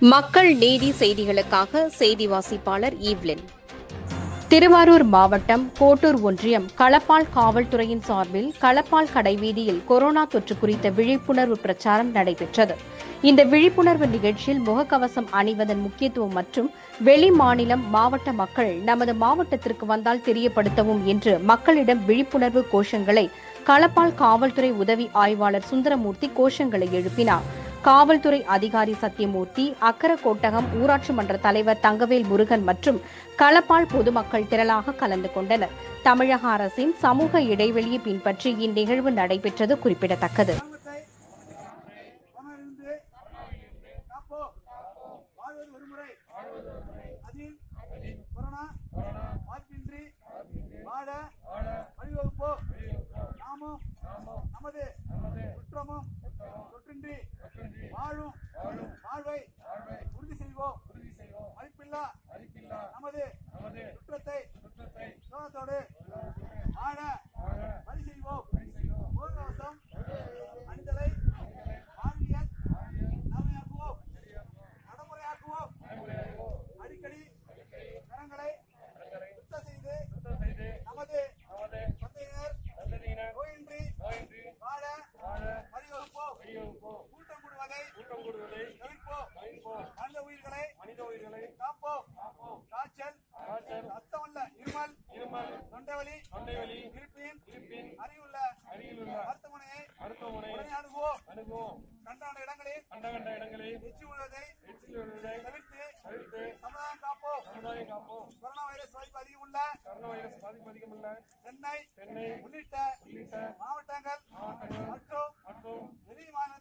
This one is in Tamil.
மக்கள் நீதி செய்திகளுக்காக செய்தி வாசிப்பாளர் ஈவ்லின் திருவாரூர் மாவட்டம் கோட்டூர் ஒன்றியம் களப்பால் காவல்துறையின் சார்பில் களப்பால் கடைவீதியில் கொரோனா தொற்று குறித்த விழிப்புணர்வு பிரச்சாரம் நடைபெற்றது இந்த விழிப்புணர்வு நிகழ்ச்சியில் முகக்கவசம் அணிவதன் முக்கியத்துவம் மற்றும் வெளி மாநிலம் மாவட்ட மக்கள் நமது மாவட்டத்திற்கு வந்தால் தெரியப்படுத்தவும் என்று மக்களிடம் விழிப்புணர்வு கோஷங்களை களப்பால் காவல்துறை உதவி ஆய்வாளர் சுந்தரமூர்த்தி கோஷங்களை எழுப்பினார் காவல்துறை அதிகாரி சத்தியமூர்த்தி அக்கரக்கோட்டகம் ஊராட்சி மன்ற தலைவர் தங்கவேல் முருகன் மற்றும் களப்பால் பொதுமக்கள் திரளாக கலந்து கொண்டனர் தமிழக அரசின் சமூக இடைவெளியை பின்பற்றி இந்நிகழ்வு நடைபெற்றது குறிப்பிடத்தக்கது குடும்பத்தை கொரோனாவிலிருந்து காப்போ வாழ்வது ஒருமுறை அதில் கொரோனா பாதிப்பின்றி வாழ வழிவகுப்போ நாமும் நமது குற்றமும் தொற்றின்றி வாழும் வாழ்வை உறுதி செய்வோம் மதிப்பில்லா நமது குற்றத்தை சோகத்தோடு வாழ வழி செய்வோம் முகக்கவசம் அணிதலை வாழ்வியல் நன்மையாக்குவோம் நடைமுறையாக்குவோம் அடிக்கடி கரங்களை சுத்தம் செய்து நமது சந்தையினர் நோயின்றி வாழ வழிவகுப்போம் கூட்டம் கூடுவதை தவிர்ப்போம் மனித உயிர்களை மனித உயிர்களை காப்போம் காய்ச்சல் ரத்தமல்ல இருமல் இருமல் தொண்டைவலி தொண்டைவலி இருப்பின் இருப்பின் அறிவுள்ள அறிவுள்ள மருத்துவமனையை மருத்துவமனை உடனே அணுகுவோம் அணுகுவோம் கண்டான இடங்களில் கண்ட கண்ட இடங்களில் எச்சி விழுவதை எச்சி விழுவதை தவிர்த்து தவிர்த்து சமுதாயம் காப்போம் சமுதாயம் காப்போம் கொரோனா வைரஸ் பாதிப்பு அதிகம் உள்ள கொரோனா வைரஸ் பாதிப்பு அதிகம் உள்ள சென்னை சென்னை உள்ளிட்ட உள்ளிட்ட மாவட்டங்கள் மாவட்டங்கள் மற்றும் மற்றும் வெளி மாநில